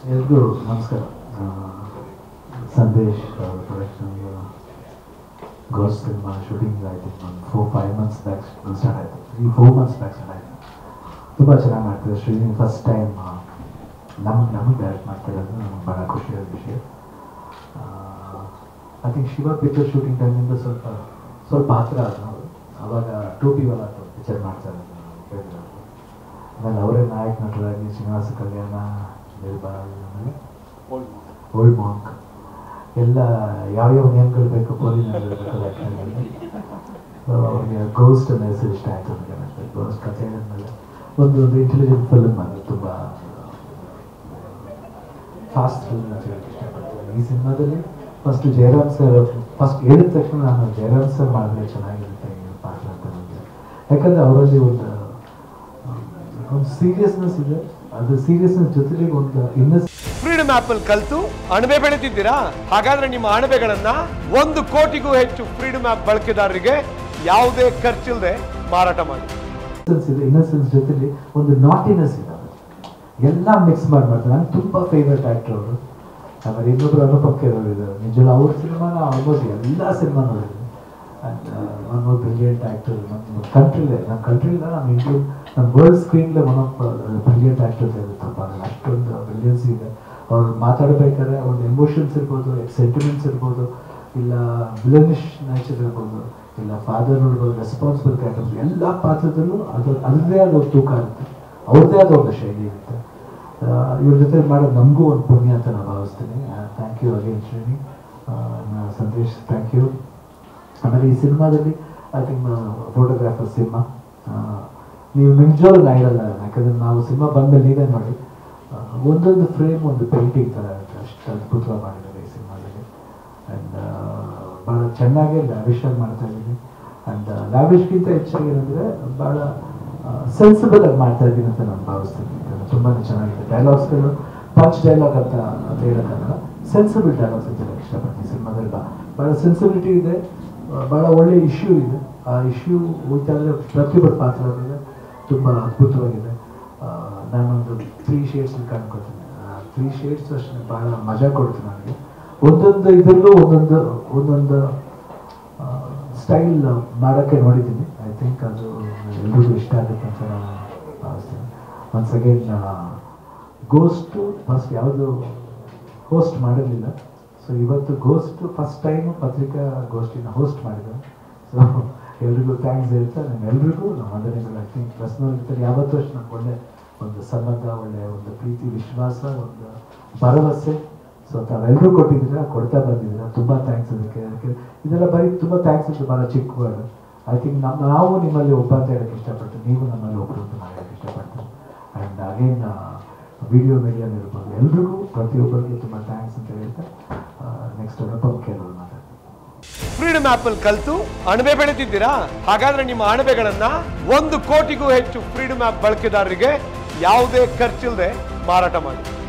ಎಲ್ರಿಗೂ ನಮಸ್ಕಾರ ಆ, Sandesh production girls cinema shooting ಆಯ್ತು ಒಂದು four five months back start ಆಯಿತು ಈ ಫೋರ್ ಮಂತ್ಸ್ ಬ್ಯಾಕ್ ಸ್ಟಾರ್ಟ್ ಆಯಿತು ತುಂಬ ಚೆನ್ನಾಗಿ ಮಾಡ್ತಿದೆ ಶ್ರೀನಿ ಫಸ್ಟ್ ಟೈಮ್ ನಮ್ಗೆ ನಮಗೆ ಡೈರೆಕ್ಟ್ ಮಾಡ್ತಿರೋದು ನಮ್ಗೆ ಭಾಳ ಖುಷಿಯಾದ ವಿಷಯ I think Shiva picture shooting ಟೈಮಿಂದ ಸ್ವಲ್ಪ ಸ್ವಲ್ಪ ಹತ್ತಿರ ಆದ್ರು ನಾವು ಅವಾಗ ಟೋಪಿ ವಾಲ ಪಿಕ್ಚರ್ ಮಾಡ್ತಾ ಇರೋದು ನಾವು ಕೇಳಿದ್ರು ಆಮೇಲೆ ಅವರೇ ನಾಯಕ ನಟರಾಗಿ ಶ್ರೀನಿವಾಸ ಕಲ್ಯಾಣ ನಿರ್ಬಾಲ್ ಆಮೇಲೆ ಓಲ್ಡ್ ಮಾಂಕ್ ಎಲ್ಲ ಯಾವ್ಯಾವ ನೇಮ್ಗಳು ಬೇಕು ಪೋಲಿನಲ್ಲಿ ಸೊ ಅವ್ರಿಗೆ ಗೋಸ್ಟ್ ಅನ್ನೋ ಹೆಸರು ಇಷ್ಟ ಆಯಿತು ನನಗೆ ಮತ್ತೆ ಗೋಸ್ಟ್ ಕಥೆ ಹೇಳಿದ್ಮೇಲೆ ಒಂದು ಒಂದು ಇಂಟೆಲಿಜೆಂಟ್ ಫಿಲ್ಮ್ ಅದು ತುಂಬ ಫಾಸ್ಟ್ ಫಿಲ್ಮ್ ಅಂತ ಹೇಳಕ್ಕೆ ಇಷ್ಟಪಡ್ತೀನಿ ಈ ಸಿನಿಮಾದಲ್ಲಿ ಫಸ್ಟ್ ಜಯರಾಮ್ ಸರ್ ಫಸ್ಟ್ ಹೇಳಿದ ತಕ್ಷಣ ನಾನು ಜಯರಾಮ್ ಸರ್ ಮಾಡಿದ್ರೆ ಚೆನ್ನಾಗಿರುತ್ತೆ ಈ ಪಾತ್ರ ಅಂತ ನನಗೆ ಯಾಕಂದರೆ ಅವರಲ್ಲಿ ಒಂದು ಒಂದು ಸೀರಿಯಸ್ನೆಸ್ ಇದೆ ಅದು ಸೀರಿಯಸ್ನೆಸ್ ಜೊತೆಗೆ ಒಂದು ಇನ್ನಸ್ ಫ್ರೀಡಮ್ ಆಪ್ ಅಲ್ಲಿ ಕಲ್ತು ಅಣಬೆ ಬೆಳೆದಿದ್ದೀರಾ ಹಾಗಾದ್ರೆ ನಿಮ್ಮ ಅಣಬೆಗಳನ್ನ ಒಂದು ಕೋಟಿಗೂ ಹೆಚ್ಚು ಫ್ರೀಡಮ್ ಆಪ್ ಬಳಕೆದಾರರಿಗೆ ಯಾವುದೇ ಖರ್ಚಿಲ್ಲದೆ ಮಾರಾಟ ಮಾಡಿ ಇನ್ನಸೆನ್ಸ್ ಇದೆ ಇನ್ನಸೆನ್ಸ್ ಜೊತೆಲಿ ಒಂದು ನಾಟಿನೆಸ್ ಇದೆ ಅದು. ಎಲ್ಲ ಮಿಕ್ಸ್ ಮಾಡಿ ಮಾಡ್ತಾರೆ ನಂಗೆ ತುಂಬ ಫೇವ್ರೆಟ್ ಆ್ಯಕ್ಟರ್ ಅವರು ಆಮೇಲೆ ಇನ್ನೊಬ್ರು ಅನುಪಮ್ ಕೇರ್ ಅವರು ಇದ್ದಾರೆ ನಿಜವಾಗ್ಲೂ ಅವ್ರ ಸಿನಿಮಾನ ಆಲ್ಮೋಸ್ಟ್ ಎಲ್ಲ ಸಿನಿಮಾ ನೋಡಿದ್ದೀನಿ and one more brilliant actor ನಮ್ಮ ಕಂಟ್ರಿಲೇ ನಮ್ಮ ಕಂಟ್ರಿಲ್ಲ ನಮ್ಮ ಇಂಡಿಯಾ ನಮ್ಮ ವರ್ಲ್ಡ್ ಸ್ಕ್ರೀನ್ಲೇ ಒನ್ ಆಫ್ ಬ್ರಿಲಿಯಂಟ್ ಆ್ಯಕ್ಟರ್ಸ್ ಇರುತ್ತಪ್ಪ ಅದ್ರಲ್ಲಿ ಅಷ್ಟೊಂದು ಬ್ರಿಲಿಯನ್ಸ್ ಇದೆ ಅವ್ರು ಮಾತಾಡಬೇಕಾದ್ರೆ ಒಂದು ಎಮೋಷನ್ಸ್ ಇರ್ಬೋದು ಸೆಂಟಿಮೆಂಟ್ಸ್ ಇರ್ಬೋದು ಇಲ್ಲ ವಿಲನಿಶ್ ನೇಚರ್ ಇರ್ಬೋದು ಇಲ್ಲ ಫಾದರ್ ಇರ್ಬೋದು ರೆಸ್ಪಾನ್ಸಿಬಲ್ ಕ್ಯಾರೆಕ್ಟರ್ಸ್ ಎಲ್ಲ ಪಾತ್ರದಲ್ಲೂ ಅದು ಅದರದೇ ಆದ ಒಂದು ತೂಕ ಇರುತ್ತೆ ಅವ್ರದ್ದೇ ಆದ ಒಂದು ಶೈಲಿ ಇರುತ್ತೆ ಆ, ಇವ್ರ ಜೊತೆ ಮಾಡೋದು ನಮಗೂ ಒಂದು ಪುಣ್ಯ ಅಂತ ನಾನು ಭಾವಿಸ್ತೀನಿ ಥ್ಯಾಂಕ್ ಯು ಅಗೇನ್ ಶ್ರೇಣಿ ಆ, ನ- ಸಂದೇಶ್ ಥ್ಯಾಂಕ್ ಯು ಆಮೇಲೆ ಈ ಸಿನಿಮಾದಲ್ಲಿ ಐ ಥಿಂಕ್ ಫೋಟೋಗ್ರಾಫರ್ ಸಿನಿಮಾ ನೀವು ನಿಜವಾಗ್ಲೂ ನಾಯಿಡಲ್ಲ ಯಾಕಂದ್ರೆ ನಾವು ಸಿನಿಮಾ ಬಂದಮೇಲೆ ನೀವೇ ನೋಡಿ ಆ, ಒಂದೊಂದು ಫ್ರೇಮ್ ಒಂದು ಪೇಂಟಿಂಗ್ ಥರ ಇರುತ್ತೆ ಅಷ್ಟು ಅದ್ಭುತವಾಗಿ ಮಾಡಿದ್ದಾರೆ ಈ ಸಿನಿಮಾದಲ್ಲಿ ಆ್ಯಂಡ್ ಭಾಳ ಚೆನ್ನಾಗಿ ಲ್ಯಾವಿಶ್ ಆಗಿ ಮಾಡ್ತಾ ಇದ್ದೀನಿ ಆ್ಯಂಡ್ ಲ್ಯಾವಿಶ್ಗಿಂತ ಹೆಚ್ಚಾಗಿ ಏನಂದರೆ ಭಾಳ ಸೆನ್ಸಿಬಲ್ ಆಗಿ ಮಾಡ್ತಾ ಇದ್ದೀನಿ ಅಂತ ನಾನು ಭಾವಿಸ್ತೀನಿ ತುಂಬಾ ಚೆನ್ನಾಗಿದೆ ಡೈಲಾಗ್ಸ್ಗಳು ಪಂಚ್ ಡೈಲಾಗ್ ಅಂತ ಅಂತ ಹೇಳೋಕ್ಕಾಗಲ್ಲ ಸೆನ್ಸಿಬಲ್ ಡೈಲಾಗ್ಸ್ ಅಂತ ಹೇಳಕ್ಕೆ ಇಷ್ಟಪಡ್ತೀನಿ ಸಿನಿಮಾದಲ್ಲಿ ಬಾ- ಭಾಳ ಸೆನ್ಸಿಬಿಲಿಟಿ ಇದೆ ಆ, ಭಾಳ ಒಳ್ಳೆ ಇಶ್ಯೂ ಇದೆ ಆ ಇಶ್ಯೂ ಹೋಗ್ತಾ ಇದ್ರೆ ಪ್ರತಿಯೊಬ್ಬರ ಪಾತ್ರ ಇದೆ ತುಂಬ ಅದ್ಭುತವಾಗಿದೆ ಆ, ನಾನೊಂದು ತ್ರೀ ಶೇಡ್ಸ್ ಕಾಣ್ಕೊತೀನಿ ತ್ರೀ ಶೇಡ್ಸ್ ಅಷ್ಟೇ ಭಾಳ ಮಜಾ ಕೊಡ್ತು ನನಗೆ ಒಂದೊಂದು ಇದರಲ್ಲೂ ಒಂದೊಂದು ಒಂದೊಂದು ಸ್ಟೈಲ್ ಮಾಡೋಕ್ಕೆ ನೋಡಿದ್ದೀನಿ ಐ ಥಿಂಕ್ ಅದು ಎಲ್ರಿಗೂ ಇಷ್ಟ ಆಗುತ್ತೆ ಅಂತ ನಾನು ಭಾವಿಸ್ತೀನಿ ಒನ್ಸ್ ಅಗೇನ್ ಗೋಸ್ಟು ಫಸ್ಟ್ ಯಾವುದು ಹೋಸ್ಟ್ ಮಾಡಿರಲಿಲ್ಲ ಸೊ ಇವತ್ತು ಗೋಸ್ಟ್ ಫಸ್ಟ್ ಟೈಮ್ ಪತ್ರಿಕಾ ಗೋಷ್ಠಿನ ಹೋಸ್ಟ್ ಮಾಡಿದೆ ಸೊ ಎಲ್ರಿಗೂ ಥ್ಯಾಂಕ್ಸ್ ಹೇಳ್ತಾ ನಾನು ಎಲ್ರಿಗೂ ನಮ್ಮ ವಂದನೆಗಳು ಐ ಥಿಂಕ್ ಪರ್ಸ್ನಲ್ ಇರ್ತಾರೆ ಯಾವತ್ತೂ ಅಷ್ಟು ನಂಗೆ ಒಳ್ಳೆ ಒಂದು ಸಂಬಂಧ ಒಳ್ಳೆ ಒಂದು ಪ್ರೀತಿ ವಿಶ್ವಾಸ ಒಂದು ಭರವಸೆ ಸೊ ತಾವೆಲ್ಲರೂ ಕೊಟ್ಟಿದ್ದೀರಾ ಕೊಡ್ತಾ ಬಂದಿದ್ದೀರಾ ತುಂಬ ಥ್ಯಾಂಕ್ಸ್ ಅದಕ್ಕೆ ಅದಕ್ಕೆ ಇದೆಲ್ಲ ಬರೀ ತುಂಬ ಥ್ಯಾಂಕ್ಸ್ ಅಂತ ಭಾಳ ಚಿಕ್ಕ ವರ್ಡ್ ಐ ಥಿಂಕ್ ನಮ್ಮ ನಾವು ನಿಮ್ಮಲ್ಲಿ ಒಬ್ಬ ಅಂತ ಹೇಳಕ್ಕೆ ಇಷ್ಟಪಡ್ತೀನಿ ನೀವು ನಮ್ಮಲ್ಲಿ ಒಬ್ಬರು ಅಂತ ನಾನು ಹೇಳಕ್ಕೆ ಇಷ್ಟಪಡ್ತೀನಿ ಆ್ಯಂಡ್ ಅಗೇನ್ ವಿಡಿಯೋ ಮೀಡಿಯಾನ ಇರ್ಬೋದು ಎಲ್ರಿಗೂ ಪ್ರತಿಯೊಬ್ಬರಿಗೂ ತುಂಬ ಥ್ಯಾಂಕ್ಸ್ ಅಂತ ಹೇಳ್ತಾ ನೆಕ್ಸ್ಟ್ ಅನುಪಮ್ ಕೇಳೋರು ಮಾತಾಡ್ತೀನಿ ಫ್ರೀಡಮ್ ಆಪ್ ಅಲ್ಲಿ ಕಲ್ತು ಅಣಬೆ ಬೆಳೆದಿದ್ದೀರಾ ಹಾಗಾದ್ರೆ ನಿಮ್ಮ ಅಣಬೆಗಳನ್ನ ಒಂದು ಕೋಟಿಗೂ ಹೆಚ್ಚು ಫ್ರೀಡಮ್ ಆಪ್ ಬಳಕೆದಾರರಿಗೆ ಯಾವುದೇ ಖರ್ಚಿಲ್ಲದೆ ಮಾರಾಟ ಮಾಡಿ